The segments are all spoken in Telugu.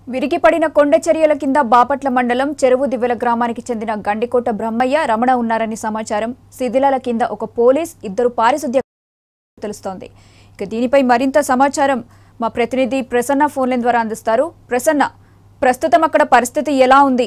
విరిగిపడిన కొండ చర్యల కింద బాపట్ల మండలం చెరువు దివ్వెల గ్రామానికి చెందిన గండికోట బ్రహ్మయ్య రమణ ఉన్నారని సమాచారం శిథిలాల కింద ఒక పోలీస్ ఇద్దరు పారిశుద్ధ్య తెలుస్తోంది ఇక దీనిపై మరింత సమాచారం మా ప్రతినిధి ప్రసన్న ఫోన్లైన్ ద్వారా అందిస్తారు ప్రసన్న ప్రస్తుతం అక్కడ పరిస్థితి ఎలా ఉంది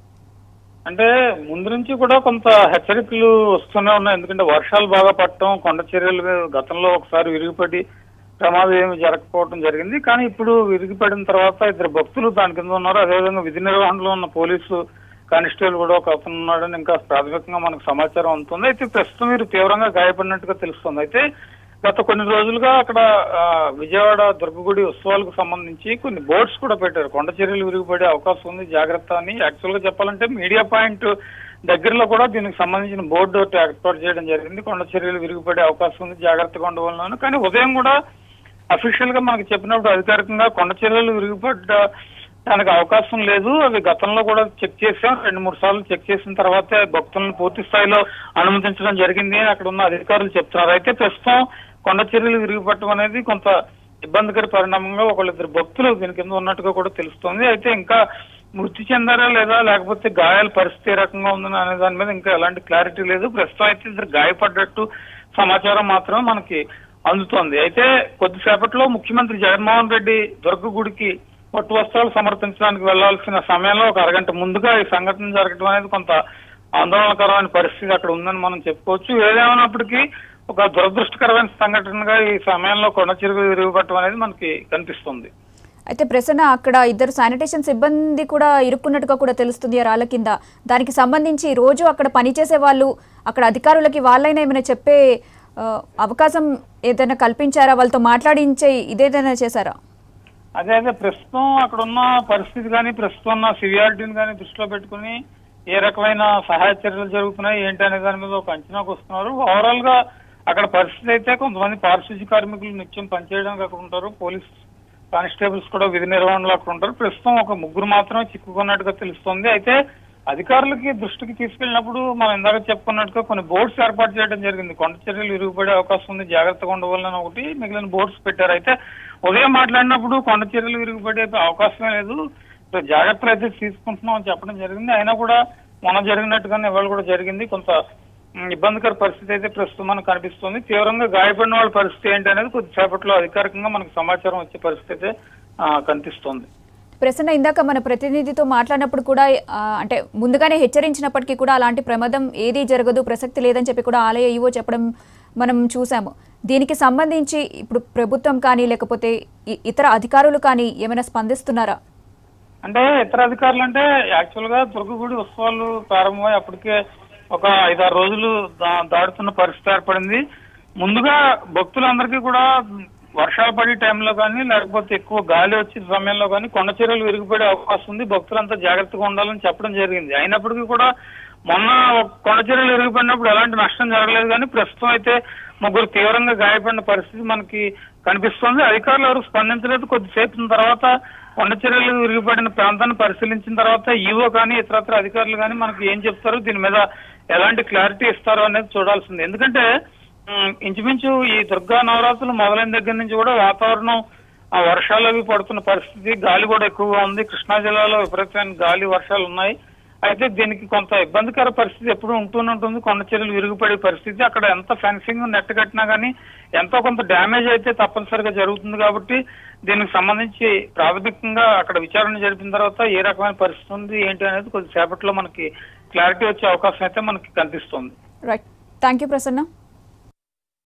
అంటే ముందు నుంచి కూడా కొంత హెచ్చరికలు వస్తూనే ఉన్నాయి ఎందుకంటే వర్షాలు బాగా పడటం కొండ చర్యలు గతంలో ఒకసారి విరిగిపడి ప్రమాదం ఏమి జరగకపోవడం జరిగింది కానీ ఇప్పుడు విరిగిపడిన తర్వాత ఇద్దరు భక్తులు దాని కింద ఉన్నారు అదేవిధంగా విధి నిర్వహణలో ఉన్న పోలీసు కానిస్టేబుల్ కూడా ఒక అతను ఉన్నాడని ఇంకా ప్రాథమికంగా మనకు సమాచారం అందుతుంది అయితే ప్రస్తుతం వీరు తీవ్రంగా గాయపడినట్టుగా తెలుస్తుంది అయితే గత కొన్ని రోజులుగా అక్కడ ఆ, విజయవాడ దుర్గగుడి ఉత్సవాలకు సంబంధించి కొన్ని బోర్డ్స్ కూడా పెట్టారు కొండ చర్యలు విరిగిపడే అవకాశం ఉంది జాగ్రత్త అని యాక్చువల్ గా చెప్పాలంటే మీడియా పాయింట్ దగ్గరలో కూడా దీనికి సంబంధించిన బోర్డు ఒకటి ఏర్పాటు చేయడం జరిగింది కొండ చర్యలు విరిగిపడే అవకాశం ఉంది జాగ్రత్తగా ఉండవలను కానీ ఉదయం కూడా అఫీషియల్ గా మనకు చెప్పినప్పుడు అధికారికంగా కొండ చర్యలు విరిగిపడ్డ దానికి అవకాశం లేదు అవి గతంలో కూడా చెక్ చేసాం రెండు మూడు సార్లు చెక్ చేసిన తర్వాతే భక్తులను పూర్తి స్థాయిలో అనుమతించడం జరిగింది అని అక్కడ ఉన్న అధికారులు చెప్తున్నారు అయితే ప్రస్తుతం కొండ చర్యలు విరిగిపట్టడం అనేది కొంత ఇబ్బందికర పరిణామంగా ఒకళ్ళిద్దరు భక్తులు దీని కింద ఉన్నట్టుగా కూడా తెలుస్తోంది అయితే ఇంకా మృతి చెందారా లేదా లేకపోతే గాయాల పరిస్థితి ఏ రకంగా ఉందని అనే దాని మీద ఇంకా ఎలాంటి క్లారిటీ లేదు ప్రస్తుతం అయితే ఇద్దరు గాయపడ్డట్టు సమాచారం మాత్రమే మనకి అందుతోంది అయితే కొద్దిసేపట్లో ముఖ్యమంత్రి జగన్మోహన్ రెడ్డి దుర్గ గుడికి పట్టు వస్త్రాలు సమర్పించడానికి వెళ్లాల్సిన సమయంలో ఒక అరగంట ముందుగా ఈ సంఘటన జరగడం అనేది కొంత ఆందోళనకరమైన పరిస్థితి అక్కడ ఉందని మనం చెప్పుకోవచ్చు ఏదేమైనప్పటికీ ఒక దురదృష్టకరమైన సంఘటనగా ఈ సమయంలో కొండ చిరుగు విరిగిపట్టడం అనేది మనకి కనిపిస్తుంది అయితే ప్రసన్న అక్కడ ఇద్దరు శానిటేషన్ సిబ్బంది కూడా ఇరుక్కున్నట్టుగా కూడా తెలుస్తుంది ఆ రాళ్ళ కింద దానికి సంబంధించి రోజు అక్కడ పనిచేసే వాళ్ళు అక్కడ అధికారులకి వాళ్ళైనా ఏమైనా చెప్పే ఆ, అవకాశం ఏదైనా కల్పించారా వాళ్ళతో మాట్లాడించే ఇదేదైనా చేశారా అదే అదే ప్రస్తుతం అక్కడ ఉన్న పరిస్థితి కానీ ప్రస్తుతం ఉన్న సివియారిటీని కానీ దృష్టిలో పెట్టుకుని ఏ రకమైన సహాయ చర్యలు జరుగుతున్నాయి ఏంటి అనే దాని మీద ఒక అంచనాకు వస్తున్నారు ఓవరాల్ గా అక్కడ పరిస్థితి అయితే కొంతమంది పారిశుద్ధ్య కార్మికులు నిత్యం పనిచేయడానికి అక్కడ ఉంటారు పోలీస్ కానిస్టేబుల్స్ కూడా విధి నిర్వహణలో అక్కడ ఉంటారు ప్రస్తుతం ఒక ముగ్గురు మాత్రమే చిక్కుకున్నట్టుగా తెలుస్తుంది అయితే అధికారులకి దృష్టికి తీసుకెళ్ళినప్పుడు మనం ఇందాక చెప్పుకున్నట్టుగా కొన్ని బోర్డ్స్ ఏర్పాటు చేయడం జరిగింది కొండ చర్యలు విరిగిపడే అవకాశం ఉంది జాగ్రత్తగా ఉండవాలని ఒకటి మిగిలిన బోర్డ్స్ పెట్టారు అయితే ఉదయం మాట్లాడినప్పుడు కొండ చర్యలు విరిగిపడే అవకాశమే లేదు సో జాగ్రత్తలు అయితే తీసుకుంటున్నాం అని చెప్పడం జరిగింది అయినా కూడా మొన్న జరిగినట్టుగానే ఇవాళ కూడా జరిగింది కొంత ఉమ్, ఇబ్బందికర పరిస్థితి అయితే ప్రస్తుతం మనకు కనిపిస్తుంది తీవ్రంగా గాయపడిన వాళ్ళ పరిస్థితి ఏంటి అనేది కొద్దిసేపట్లో అధికారికంగా మనకు సమాచారం వచ్చే పరిస్థితి అయితే ఆ, కనిపిస్తుంది ప్రసన్న ఇందాక మన ప్రతినిధితో మాట్లాడినప్పుడు కూడా ఆ, అంటే ముందుగానే హెచ్చరించినప్పటికీ కూడా అలాంటి ప్రమాదం ఏదీ జరగదు ప్రసక్తి లేదని చెప్పి కూడా ఆలయ ఈవో చెప్పడం మనం చూసాము దీనికి సంబంధించి ఇప్పుడు ప్రభుత్వం కానీ లేకపోతే ఇ- ఇతర అధికారులు కానీ ఏమైనా స్పందిస్తున్నారా అంటే ఇతర అధికారులు అంటే యాక్చువల్ గా దుర్గగుడి ఉత్సవాలు ప్రారంభమై అప్పటికే ఒక ఐదారు రోజులు దా- దాటుతున్న పరిస్థితి ఏర్పడింది ముందుగా భక్తులందరికీ కూడా వర్షాలు పడే టైంలో కానీ లేకపోతే ఎక్కువ గాలి వచ్చే సమయంలో కానీ కొండ చర్యలు విరిగిపడే అవకాశం ఉంది భక్తులంతా జాగ్రత్తగా ఉండాలని చెప్పడం జరిగింది అయినప్పటికీ కూడా మొన్న కొండ చర్యలు విరిగిపడినప్పుడు ఎలాంటి నష్టం జరగలేదు కానీ ప్రస్తుతం అయితే ముగ్గురు తీవ్రంగా గాయపడిన పరిస్థితి మనకి కనిపిస్తుంది అధికారులు ఎవరు స్పందించలేదు కొద్దిసేపు తర్వాత కొండ చర్యలు విరిగిపడిన ప్రాంతాన్ని పరిశీలించిన తర్వాత ఈవో కానీ ఇతరత్ర అధికారులు కానీ మనకి ఏం చెప్తారు దీని మీద ఎలాంటి క్లారిటీ ఇస్తారో అనేది చూడాల్సింది ఎందుకంటే ఉమ్, ఇంచుమించు ఈ దుర్గా నవరాత్రులు మొదలైన దగ్గర నుంచి కూడా వాతావరణం ఆ వర్షాలు అవి పడుతున్న పరిస్థితి గాలి కూడా ఎక్కువగా ఉంది కృష్ణా జిల్లాలో విపరీతమైన గాలి వర్షాలు ఉన్నాయి అయితే దీనికి కొంత ఇబ్బందికర పరిస్థితి ఎప్పుడు ఉంటూనే ఉంటుంది కొండ చర్యలు విరిగిపడే పరిస్థితి అక్కడ ఎంత ఫెన్సింగ్ నెట్ కట్టినా కానీ ఎంతో కొంత డ్యామేజ్ అయితే తప్పనిసరిగా జరుగుతుంది కాబట్టి దీనికి సంబంధించి ప్రాథమికంగా అక్కడ విచారణ జరిపిన తర్వాత ఏ రకమైన పరిస్థితి ఉంది ఏంటి అనేది కొద్దిసేపట్లో మనకి క్లారిటీ వచ్చే అవకాశం అయితే మనకి కనిపిస్తుంది రైట్ థ్యాంక్ యూ ప్రసన్న